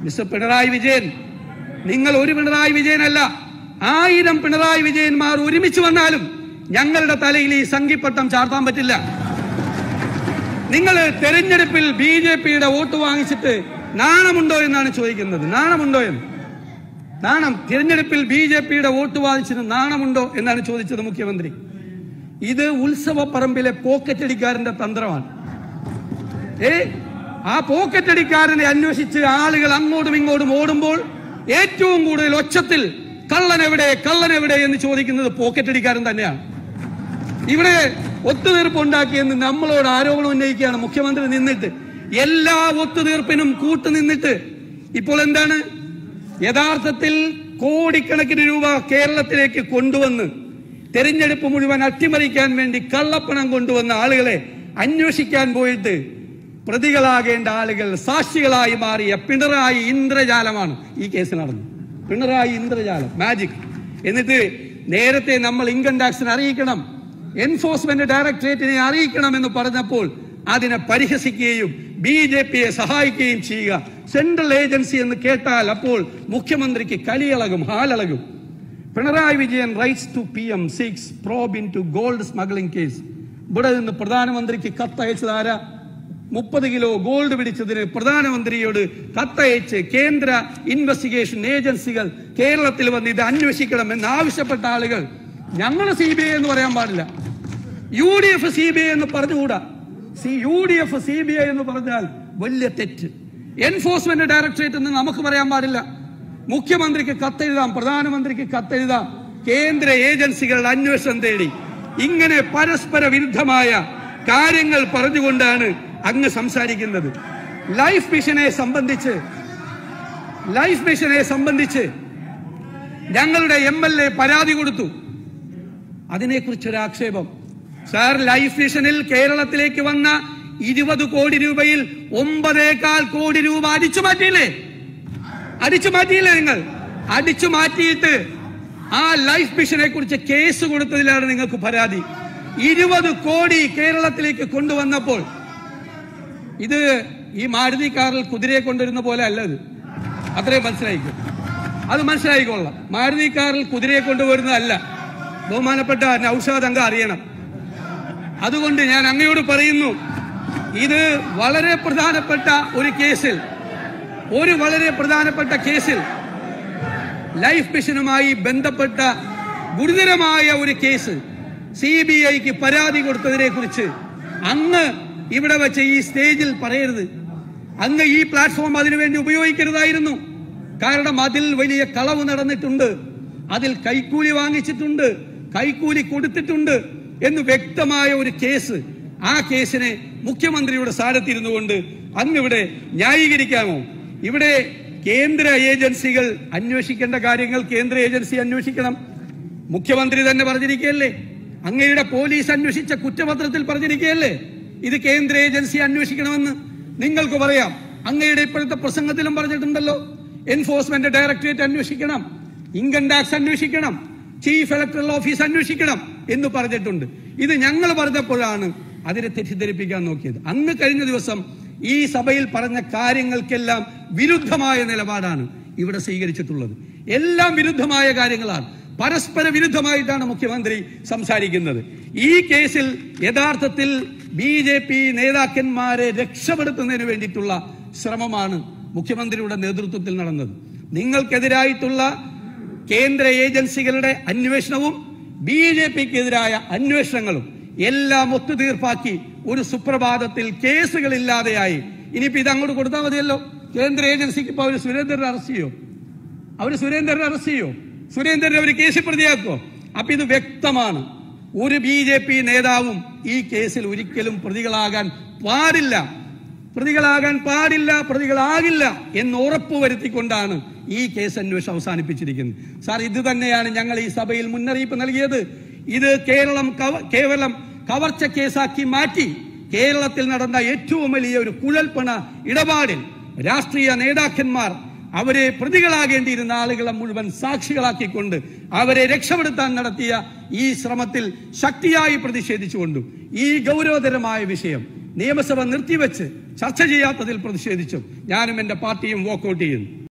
mister Pinarayi Vijayan നിങ്ങൾ ഒരു പിണറായി വിജയനല്ല ആയിരം പിണറായി വിജയന്മാർ ഒരുമിച്ച് വന്നാലും ഞങ്ങളുടെ തലയിൽ ഈ സംഘിപ്പട്ടം ചാർത്താൻ പറ്റില്ല നിങ്ങൾ തെരഞ്ഞെടുപ്പിൽ ബി ജെ പിയുടെ വോട്ട് വാങ്ങിച്ചിട്ട് നാണമുണ്ടോ എന്നാണ് ചോദിക്കുന്നത് നാണമുണ്ടോ എന്ന് നാണം തിരഞ്ഞെടുപ്പിൽ ബി ജെ പിയുടെ വോട്ട് വാങ്ങിച്ചത് നാണമുണ്ടോ എന്നാണ് ചോദിച്ചത് മുഖ്യമന്ത്രി ഇത് ഉത്സവ പറമ്പിലെ പോക്കറ്റടിക്കാരന്റെ തന്ത്രമാണ് ഏ ആ പോക്കറ്റടിക്കാരനെ അന്വേഷിച്ച് ആളുകൾ അങ്ങോട്ടും ഇങ്ങോട്ടും ഓടുമ്പോൾ ഏറ്റവും കൂടുതൽ ഒച്ചത്തിൽ കള്ളൻ എവിടെ കള്ളൻ എവിടെ എന്ന് ചോദിക്കുന്നത് പോക്കറ്റടിക്കാരൻ തന്നെയാണ് ഇവിടെ ഒത്തുതീർപ്പുണ്ടാക്കിയെന്ന് നമ്മളോട് ആരോപണം ഉന്നയിക്കുകയാണ് മുഖ്യമന്ത്രി നിന്നിട്ട് എല്ലാ ഒത്തുതീർപ്പിനും കൂട്ടു നിന്നിട്ട് ഇപ്പോൾ എന്താണ് യഥാർത്ഥത്തിൽ കോടിക്കണക്കിന് രൂപ കേരളത്തിലേക്ക് കൊണ്ടുവന്ന് തെരഞ്ഞെടുപ്പ് മുഴുവൻ അട്ടിമറിക്കാൻ വേണ്ടി കള്ളപ്പണം കൊണ്ടുവന്ന ആളുകളെ അന്വേഷിക്കാൻ പോയിട്ട് പ്രതികളാകേണ്ട ആളുകൾ സാക്ഷികളായി മാറിയ പിണറായി ഇന്ദ്രജാലമാണ് ഈ കേസ് നടന്നത് പിണറായി ഇന്ദ്രജാലം മാജിക് എന്നിട്ട് നേരത്തെ നമ്മൾ ഇൻകം ടാക്സിനെ അറിയിക്കണം എൻഫോഴ്സ്മെന്റ് ഡയറക്ടറേറ്റിനെ അറിയിക്കണം എന്ന് പറഞ്ഞപ്പോൾ അതിനെ പരിഹസിക്കുകയും ബി ജെ പിയെ സഹായിക്കുകയും ചെയ്യുക സെൻട്രൽ ഏജൻസി എന്ന് കേട്ടാൽ അപ്പോൾ മുഖ്യമന്ത്രിക്ക് കലിയളകും ഹാലളകും Pinarayi Vijayan writes to P M seeks probe into gold smuggling case ഇവിടെ നിന്ന് പ്രധാനമന്ത്രിക്ക് കത്തയച്ചത് ആരാ മുപ്പത് കിലോ ഗോൾഡ് പിടിച്ചതിന് പ്രധാനമന്ത്രിയോട് കത്തയച്ച് കേന്ദ്ര ഇൻവെസ്റ്റിഗേഷൻ ഏജൻസികൾ കേരളത്തിൽ വന്ന് ഇത് അന്വേഷിക്കണം എന്ന് ആവശ്യപ്പെട്ട ആളുകൾ ഞങ്ങൾ സി ബി ഐ എന്ന് പറയാൻ പാടില്ല U D F C B I എന്ന് പറഞ്ഞുകൂടാ C U D F C B I എന്ന് പറഞ്ഞാൽ വലിയ തെറ്റ് എൻഫോഴ്സ്മെന്റ് ഡയറക്ടറേറ്റ് എന്ന് നമുക്ക് പറയാൻ പാടില്ല മുഖ്യമന്ത്രിക്ക് കത്തെഴുതാം പ്രധാനമന്ത്രിക്ക് കത്തെഴുതാം കേന്ദ്ര ഏജൻസികളുടെ അന്വേഷണം തേടി ഇങ്ങനെ പരസ്പര വിരുദ്ധമായ കാര്യങ്ങൾ പറഞ്ഞുകൊണ്ടാണ് അങ്ങ് സംസാരിക്കുന്നത് ലൈഫ് മിഷനെ സംബന്ധിച്ച് ലൈഫ് മിഷനെ സംബന്ധിച്ച് ഞങ്ങളുടെ എം എൽ എ പരാതി കൊടുത്തു അതിനെക്കുറിച്ചൊരു ആക്ഷേപം സാർ ലൈഫ് മിഷനിൽ കേരളത്തിലേക്ക് വന്ന ഇരുപത് കോടി രൂപയിൽ ഒമ്പതേകാൽ കോടി രൂപ അടിച്ചു മാറ്റിയില്ലേ അടിച്ചു മാറ്റിയില്ലേ നിങ്ങൾ അടിച്ചു മാറ്റിയിട്ട് ആ ലൈഫ് മിഷനെ കുറിച്ച് കേസ് കൊടുത്തതിലാണ് നിങ്ങൾക്ക് പരാതി ഇരുപത് കോടി കേരളത്തിലേക്ക് കൊണ്ടുവന്നപ്പോൾ ഇത് ഈ മാരുതി കാറിൽ കുതിരയെ കൊണ്ടുവരുന്ന പോലെ അല്ല ഇത് അത്രയും മനസ്സിലായിക്കും അത് മനസ്സിലായിക്കൊള്ളാം മാരുതി കാറിൽ കുതിരയെ കൊണ്ടുവരുന്നതല്ല ബഹുമാനപ്പെട്ട നൌഷാദ് അംഗ അറിയണം അതുകൊണ്ട് ഞാൻ അങ്ങയോട് പറയുന്നു ഇത് വളരെ പ്രധാനപ്പെട്ട ഒരു കേസിൽ ഒരു വളരെ പ്രധാനപ്പെട്ട കേസിൽ ലൈഫ് മിഷനുമായി ബന്ധപ്പെട്ട ഗുരുതരമായ ഒരു കേസ് സി ബി ഐക്ക് പരാതി കൊടുത്തതിനെ കുറിച്ച് അങ്ങ് ഇവിടെ വെച്ച് ഈ സ്റ്റേജിൽ പറയരുത് അങ്ങ് ഈ പ്ലാറ്റ്ഫോം അതിനുവേണ്ടി ഉപയോഗിക്കരുതായിരുന്നു കാരണം അതിൽ വലിയ കളവ് നടന്നിട്ടുണ്ട് അതിൽ കൈക്കൂലി വാങ്ങിച്ചിട്ടുണ്ട് കൈക്കൂലി കൊടുത്തിട്ടുണ്ട് എന്ന് വ്യക്തമായ ഒരു കേസ് ആ കേസിനെ മുഖ്യമന്ത്രിയുടെ സ്ഥാനത്തിരുന്നു കൊണ്ട് അങ്ങിവിടെ ന്യായീകരിക്കാമോ ഇവിടെ കേന്ദ്ര ഏജൻസികൾ അന്വേഷിക്കേണ്ട കാര്യങ്ങൾ കേന്ദ്ര ഏജൻസി അന്വേഷിക്കണം മുഖ്യമന്ത്രി തന്നെ പറഞ്ഞിരിക്കുകയല്ലേ അങ്ങയുടെ പോലീസ് അന്വേഷിച്ച കുറ്റപത്രത്തിൽ പറഞ്ഞിരിക്കുകയല്ലേ ഇത് കേന്ദ്ര ഏജൻസി അന്വേഷിക്കണമെന്ന് നിങ്ങൾക്ക് പറയാം അങ്ങയുടെ ഇപ്പോഴത്തെ പ്രസംഗത്തിലും പറഞ്ഞിട്ടുണ്ടല്ലോ എൻഫോഴ്സ്മെന്റ് ഡയറക്ടറേറ്റ് അന്വേഷിക്കണം ഇൻകം ടാക്സ് അന്വേഷിക്കണം ചീഫ് ഇലക്ടറൽ ഓഫീസ് അന്വേഷിക്കണം എന്ന് പറഞ്ഞിട്ടുണ്ട് ഇത് ഞങ്ങൾ പറഞ്ഞപ്പോഴാണ് അതിനെ തെറ്റിദ്ധരിപ്പിക്കാൻ നോക്കിയത് അന്ന് കഴിഞ്ഞ ദിവസം ഈ സഭയിൽ പറഞ്ഞ കാര്യങ്ങൾക്കെല്ലാം വിരുദ്ധമായ നിലപാടാണ് ഇവിടെ സ്വീകരിച്ചിട്ടുള്ളത് എല്ലാം വിരുദ്ധമായ കാര്യങ്ങളാണ് പരസ്പര വിരുദ്ധമായിട്ടാണ് മുഖ്യമന്ത്രി സംസാരിക്കുന്നത് ഈ കേസിൽ യഥാർത്ഥത്തിൽ ബി ജെ പി നേതാക്കന്മാരെ രക്ഷപ്പെടുത്തുന്നതിന് വേണ്ടിയിട്ടുള്ള ശ്രമമാണ് മുഖ്യമന്ത്രിയുടെ നേതൃത്വത്തിൽ നടന്നത് നിങ്ങൾക്കെതിരായിട്ടുള്ള കേന്ദ്ര ഏജൻസികളുടെ അന്വേഷണവും ബി ജെ പിക്കെതിരായ അന്വേഷണങ്ങളും എല്ലാം ഒത്തുതീർപ്പാക്കി ഒരു സുപ്രഭാതത്തിൽ കേസുകളില്ലാതെയായി ഇനിയിപ്പോ ഇത് അങ്ങോട്ട് കൊടുത്താൽ മതിയല്ലോ കേന്ദ്ര ഏജൻസിക്ക് ഇപ്പൊ അവര് സുരേന്ദ്രനെ അറസ്റ്റ് ചെയ്യോ അവര് സുരേന്ദ്രനെ അറസ്റ്റ് ചെയ്യോ സുരേന്ദ്രനെ അവർ കേസിൽ പ്രതിയാക്കോ അപ്പൊ ഇത് വ്യക്തമാണ് ഒരു ബി ജെ പി നേതാവും ഈ കേസിൽ ഒരിക്കലും പ്രതികളാകാൻ പാടില്ല പ്രതികളാകാൻ പാടില്ല പ്രതികളാകില്ല എന്ന് ഉറപ്പുവരുത്തിക്കൊണ്ടാണ് ഈ കേസ് അന്വേഷണം അവസാനിപ്പിച്ചിരിക്കുന്നത് സാർ ഇത് തന്നെയാണ് ഞങ്ങൾ ഈ സഭയിൽ മുന്നറിയിപ്പ് നൽകിയത് ഇത് കേരളം കവ- കേവലം കവർച്ച കേസാക്കി മാറ്റി കേരളത്തിൽ നടന്ന ഏറ്റവും വലിയ ഒരു കുഴൽപ്പണ ഇടപാടിൽ രാഷ്ട്രീയ നേതാക്കന്മാർ അവരെ പ്രതികളാകേണ്ടിയിരുന്ന ആളുകളെ മുഴുവൻ സാക്ഷികളാക്കിക്കൊണ്ട് അവരെ രക്ഷപ്പെടുത്താൻ നടത്തിയ ഈ ശ്രമത്തിൽ ശക്തിയായി പ്രതിഷേധിച്ചുകൊണ്ടും ഈ ഗൗരവതരമായ വിഷയം നിയമസഭ നിർത്തിവെച്ച് ചർച്ച ചെയ്യാത്തതിൽ പ്രതിഷേധിച്ചും ഞാനും എന്റെ പാർട്ടിയും വോക്കൌട്ട് ചെയ്യുന്നു